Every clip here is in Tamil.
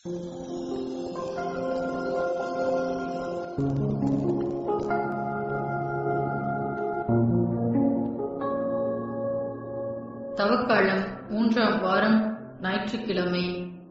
தவக்காலம் மூன்றாம் வாரம் ஞாயிற்றுக்கிழமை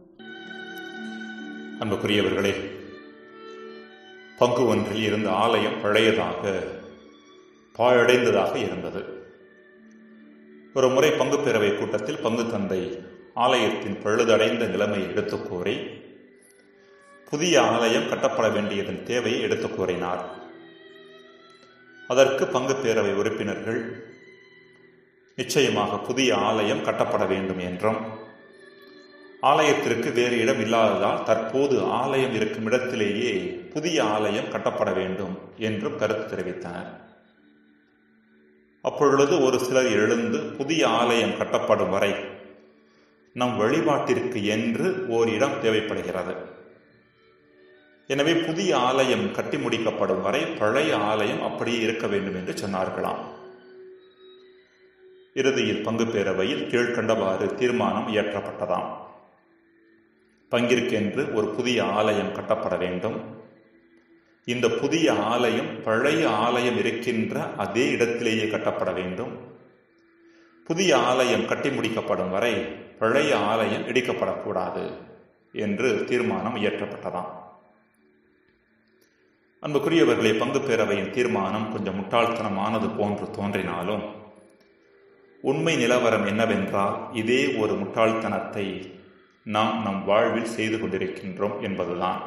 அன்புக்குரியவர்களே பங்கு ஒன்றில் இருந்த ஆலயம் பழையதாக பாழடைந்ததாக இருந்தது ஒரு முறை பங்கு பேரவை கூட்டத்தில் பங்கு தந்தை ஆலயத்தின் பழுதடைந்த நிலைமையை எடுத்துக் கூறி புதிய ஆலயம் கட்டப்பட வேண்டியதன் தேவையை எடுத்துக் கூறினார் அதற்கு பங்கு பேரவை உறுப்பினர்கள் நிச்சயமாக புதிய ஆலயம் கட்டப்பட வேண்டும் என்றும் ஆலயத்திற்கு வேறு இடம் இல்லாததால் தற்போது ஆலயம் இருக்கும் இடத்திலேயே புதிய ஆலயம் கட்டப்பட வேண்டும் என்றும் கருத்து தெரிவித்தனர் அப்பொழுது ஒரு சிலர் எழுந்து புதிய ஆலயம் கட்டப்படும் வரை நம் வழிபாட்டிற்கு என்று ஓர் இடம் தேவைப்படுகிறது எனவே புதிய ஆலயம் கட்டி முடிக்கப்படும் வரை பழைய ஆலயம் அப்படியே இருக்க வேண்டும் என்று சொன்னார்களாம் இறுதியில் பங்கு பேரவையில் கீழ்கண்டவாறு தீர்மானம் இயற்றப்பட்டதாம் பங்கிற்கென்று ஒரு புதிய ஆலயம் கட்டப்பட வேண்டும் இந்த புதிய ஆலயம் பழைய ஆலயம் இருக்கின்ற அதே இடத்திலேயே கட்டப்பட வேண்டும் புதிய ஆலயம் கட்டி முடிக்கப்படும் வரை பழைய ஆலயம் இடிக்கப்படக்கூடாது என்று தீர்மானம் இயற்றப்பட்டதாம் அன்புக்குரியவர்களே பங்கு பேரவையின் தீர்மானம் கொஞ்சம் முட்டாள்தனமானது போன்று தோன்றினாலும் உண்மை நிலவரம் என்னவென்றால் இதே ஒரு முட்டாள்தனத்தை நாம் நம் வாழ்வில் செய்து கொண்டிருக்கின்றோம் என்பதுதான்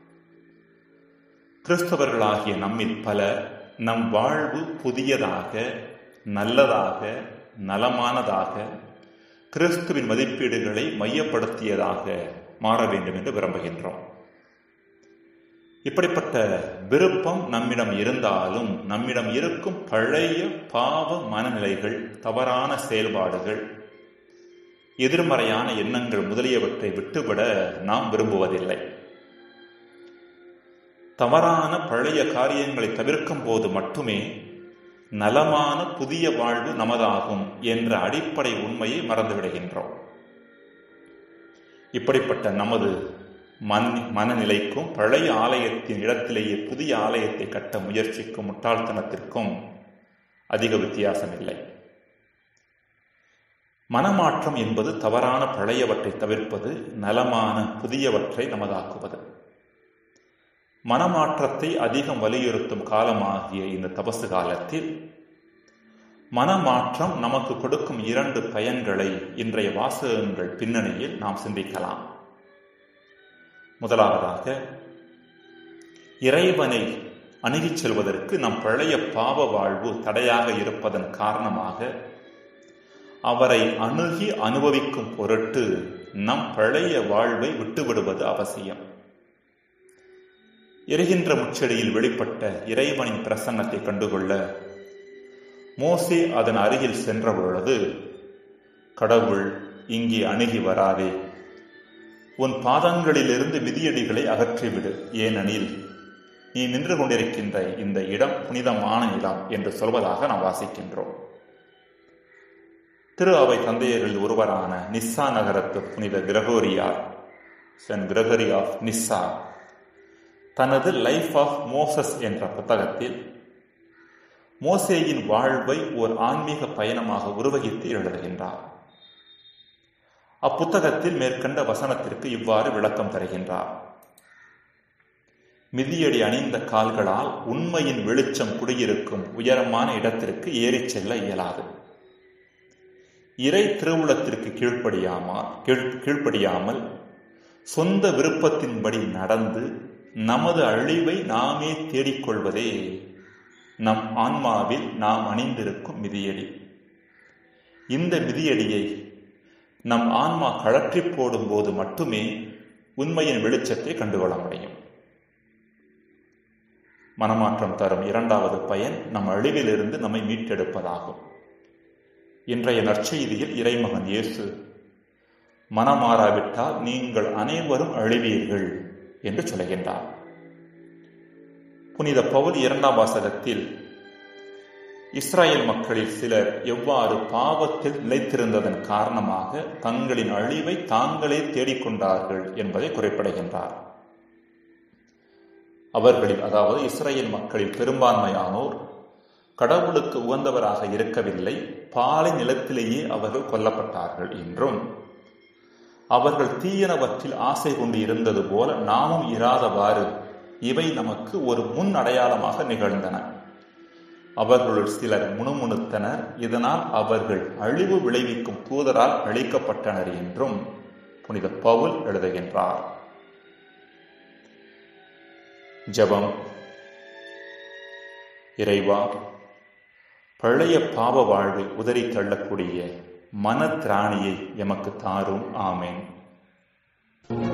கிறிஸ்தவர்களாகிய நம்மில் பல நம் வாழ்வு புதியதாக நல்லதாக நலமானதாக கிறிஸ்துவின் மதிப்பீடுகளை மையப்படுத்தியதாக மாற வேண்டும் என்று விரும்புகின்றோம் இப்படிப்பட்ட விருப்பம் நம்மிடம் இருந்தாலும் நம்மிடம் இருக்கும் பழைய பாவ மனநிலைகள் தவறான செயல்பாடுகள் எதிர்மறையான எண்ணங்கள் முதலியவற்றை விட்டுவிட நாம் விரும்புவதில்லை தவறான பழைய காரியங்களை தவிர்க்கும் போது மட்டுமே நலமான புதிய வாழ்வு நமதாகும் என்ற அடிப்படை உண்மையை மறந்துவிடுகின்றோம் இப்படிப்பட்ட நமது மண் மனநிலைக்கும் பழைய ஆலயத்தின் இடத்திலேயே புதிய ஆலயத்தை கட்ட முயற்சிக்கும் முட்டாள்தனத்திற்கும் அதிக வித்தியாசம் இல்லை மனமாற்றம் என்பது தவறான பழையவற்றை தவிர்ப்பது நலமான புதியவற்றை நமதாக்குவது மனமாற்றத்தை அதிகம் வலியுறுத்தும் காலமாகிய இந்த தபசு காலத்தில் மனமாற்றம் நமக்கு கொடுக்கும் இரண்டு பயன்களை இன்றைய வாசகங்கள் பின்னணியில் நாம் சிந்திக்கலாம் முதலாவதாக இறைவனை அணுகிச் செல்வதற்கு நம் பழைய பாவ வாழ்வு தடையாக இருப்பதன் காரணமாக அவரை அணுகி அனுபவிக்கும் பொருட்டு நம் பழைய வாழ்வை விட்டுவிடுவது அவசியம் எரிகின்ற முச்செடியில் வெளிப்பட்ட இறைவனின் பிரசன்னத்தை கண்டுகொள்ள மோசே அதன் அருகில் சென்ற பொழுது கடவுள் இங்கே அணுகி வராதே உன் பாதங்களிலிருந்து மிதியடிகளை அகற்றிவிடு ஏனெனில் நீ நின்று கொண்டிருக்கின்ற இந்த இடம் புனிதமான இடம் என்று சொல்வதாக நாம் வாசிக்கின்றோம் திரு அவை தந்தையர்களில் ஒருவரான நிஸ்ஸா நகரத்து புனித கிரகோரியார் சென்ட் கிரகரி ஆஃப் நிஸ்ஸா தனது லைஃப் ஆஃப் மோசஸ் என்ற புத்தகத்தில் மோசேயின் வாழ்வை ஓர் ஆன்மீக பயணமாக உருவகித்து எழுதுகின்றார் அப்புத்தகத்தில் மேற்கண்ட வசனத்திற்கு இவ்வாறு விளக்கம் தருகின்றார் மிதியடி அணிந்த கால்களால் உண்மையின் வெளிச்சம் குடியிருக்கும் உயரமான இடத்திற்கு ஏறிச் செல்ல இயலாது இறை திருவுளத்திற்கு கீழ்ப்படியாமல் கீழ்ப்படியாமல் சொந்த விருப்பத்தின்படி நடந்து நமது அழிவை நாமே தேடிக்கொள்வதே நம் ஆன்மாவில் நாம் அணிந்திருக்கும் மிதியடி இந்த மிதியடியை நம் ஆன்மா கழற்றி போடும் போது மட்டுமே உண்மையின் வெளிச்சத்தை கண்டுகொள்ள முடியும் மனமாற்றம் தரும் இரண்டாவது பயன் நம் அழிவிலிருந்து நம்மை மீட்டெடுப்பதாகும் இன்றைய நற்செய்தியில் இறைமகன் இயேசு மனமாறாவிட்டால் நீங்கள் அனைவரும் அழிவீர்கள் என்று சொல்கின்றார் புனித பவுல் இரண்டாம் வாசகத்தில் இஸ்ராயேல் மக்களில் சிலர் எவ்வாறு பாவத்தில் நிலைத்திருந்ததன் காரணமாக தங்களின் அழிவை தாங்களே தேடிக்கொண்டார்கள் என்பதை குறைப்படைகின்றார் அவர்களில் அதாவது இஸ்ரேல் மக்களில் பெரும்பான்மையானோர் கடவுளுக்கு உகந்தவராக இருக்கவில்லை பாலை நிலத்திலேயே அவர்கள் கொல்லப்பட்டார்கள் என்றும் அவர்கள் தீயனவற்றில் ஆசை கொண்டு இருந்தது போல நாமும் இராதவாறு இவை நமக்கு ஒரு முன் அடையாளமாக நிகழ்ந்தன அவர்களுள் சிலர் முணுமுணுத்தனர் இதனால் அவர்கள் அழிவு விளைவிக்கும் தூதரால் அழிக்கப்பட்டனர் என்றும் புனித பவுல் எழுதுகின்றார் ஜபம் இறைவா பழைய பாவ வாழ்வை உதறி தள்ளக்கூடிய மனத்திராணியை எமக்கு தாரும் ஆமேன்